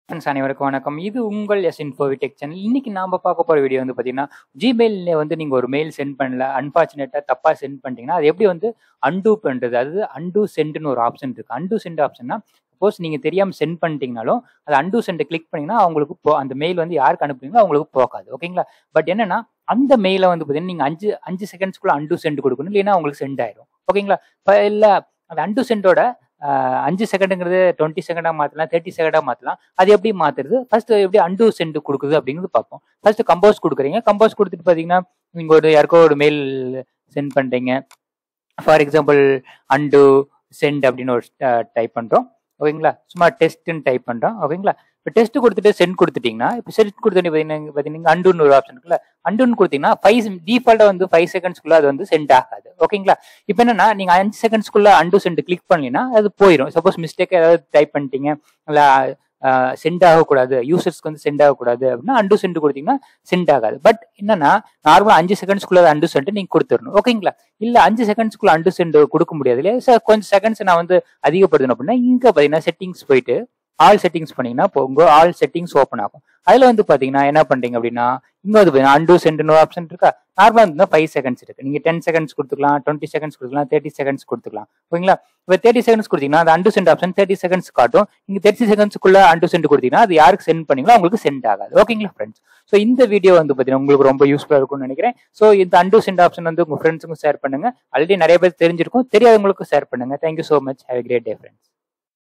friends அனைவருக்கும் வணக்கம் இது உங்கள் எஸ் இன்ஃபோவிடெக் சேனல் இன்னைக்கு நாம பார்க்க போற வீடியோ வந்து பாத்தீங்கன்னா ஜிமெயில்ல வந்து நீங்க ஒரு மெயில் சென்ட் பண்ணல அன்பார்ச்சுனேட்டா தப்பா சென்ட் பண்ணிட்டீங்கன்னா அது எப்படி வந்து அன்டூ பண்றது அதாவது அன்டூ சென்ட்னு ஒரு ஆப்ஷன் இருக்கு அன்டூ சென்ட் ஆப்ஷன்னா சப்போஸ் நீங்க தெரியாம சென்ட் பண்ணிட்டீங்கனாலும் அது அன்டூ சென்ட் கிளிக் பண்ணீங்கன்னா அவங்களுக்கு போ அந்த மெயில் வந்து யாருக்கு அனுப்புறீங்களோ அவங்களுக்கு போகாது ஓகேங்களா பட் என்னன்னா அந்த மெயிலை வந்து பாத்தீங்கன்னா நீங்க அஞ்சு அஞ்சு செகண்ட்ஸ்க்குள்ள அன்டூ சென்ட் கொடுக்கணும் இல்லைன்னா உங்களுக்கு சென்ட் ஆயிடும் ஓகேங்களா இப்போ இல்ல அந்த அன்டூ சென்டோட அஞ்சு செகண்டுங்கிறது டுவெண்ட்டி செகண்டா மாத்தலாம் தேர்ட்டி செகண்டா மாத்தலாம் அது எப்படி மாத்துறது ஃபர்ஸ்ட் எப்படி அன்டூ சென்ட் கொடுக்குது அப்படிங்கிறது பார்ப்போம் ஃபர்ஸ்ட் கம்போஸ் கொடுக்குறீங்க கம்போஸ் கொடுத்துட்டு பாத்தீங்கன்னா நீங்க ஒரு யாருக்கோ ஒரு மெயில் சென்ட் பண்றீங்க ஃபார் எக்ஸாம்பிள் அன்டூ சென்ட் அப்படின்னு ஒரு டைப் பண்றோம் ஓகேங்களா சும்மா டெஸ்ட்னு டைப் பண்றோம் ஓகேங்களா இப்போ டெஸ்ட் கொடுத்துட்டு சென்ட் கொடுத்துட்டீங்கன்னா இப்போ சென்ட் கொடுத்துட்டு பார்த்தீங்கன்னா பார்த்தீங்கன்னா அண்டுன்னு ஒரு ஆப்ஷன் இருக்குல்ல அண்டுன்னு கொடுத்தீங்கன்னா ஃபைவ் டிஃபால்ட்டா வந்து ஃபைவ் செகண்ட்ஸ்க்குள்ள அது வந்து சென்ட் ஆகாது ஓகேங்களா இப்போ என்னன்னா நீங்க அஞ்சு செகண்ட்ஸ்க்குள்ள அண்டு சென்ட் கிளிக் பண்ணீங்கன்னா அது போயிடும் சப்போஸ் மிஸ்டேக் ஏதாவது டைப் பண்ணிட்டீங்க இல்லை சென்ட் ஆகக்கூடாது யூசர்ஸ்க்கு வந்து சென்ட் ஆகக்கூடாது அப்படின்னா அண்டு சென்ட் கொடுத்தீங்கன்னா சென்ட் ஆகாது பட் என்னன்னா நார்மலா அஞ்சு செகண்ட்ஸ்க்குள்ள அண்டு சென்ட் நீங்க கொடுத்துடணும் ஓகேங்களா இல்ல அஞ்சு செகண்ட்ஸ்க்குள்ள அண்டு சென்ட் கொடுக்க முடியாது இல்லையா சார் கொஞ்சம் செகண்ட்ஸ் நான் வந்து அதிகப்படுத்தணும் அப்படின்னா இங்க பாத்தீங்கன்னா செட்டிங்ஸ் போயிட்டு ஆல் செட்டிங்ஸ் பண்ணீங்கன்னா உங்க ஆல் செட்டிங்ஸ் ஓப்பன் ஆகும் அதுல வந்து பாத்தீங்கன்னா என்ன பண்றீங்க அப்படின்னா இங்க வந்து அண்டு சென்ட்னு ஆப்ஷன் இருக்கா நார்மலா இருந்தா ஃபைவ் செகண்ட்ஸ் இருக்கு நீங்க டென் செகண்ட்ஸ் கொடுத்துக்கலாம் டுவெண்ட்டி செகண்ட்ஸ் கொடுக்கலாம் தேர்ட்டி செகண்ட்ஸ் கொடுத்துக்கலாம் ஓகேங்களா இப்போ தேர்ட்டி செகண்ட்ஸ் கொடுத்தீங்கன்னா அந்த undo sent option thirty seconds காட்டும் நீங்க தேர்ட்டி செகண்ட்ஸ்க்குள்ள அண்டு சென்ட் கொடுத்தீங்கன்னா அது யாருக்கு சென்ட் பண்ணீங்களோ உங்களுக்கு சென்ட் ஆகாது ஓகேங்களா ஃப்ரெண்ட்ஸ் ஸோ இந்த வீடியோ வந்து பார்த்தீங்கன்னா உங்களுக்கு ரொம்ப யூஸ்ஃபுல்லாக இருக்கும்னு நினைக்கிறேன் ஸோ இந்த அண்டு சென்ட் ஆப்ஷன் வந்து உங்க ஃப்ரெண்ட்ஸுக்கும் ஷேர் பண்ணுங்க ஆல்ரெடி நிறைய பேர் தெரிஞ்சிருக்கும் தெரியாதவங்களுக்கும் ஷேர் பண்ணுங்க thank you so much have great day friends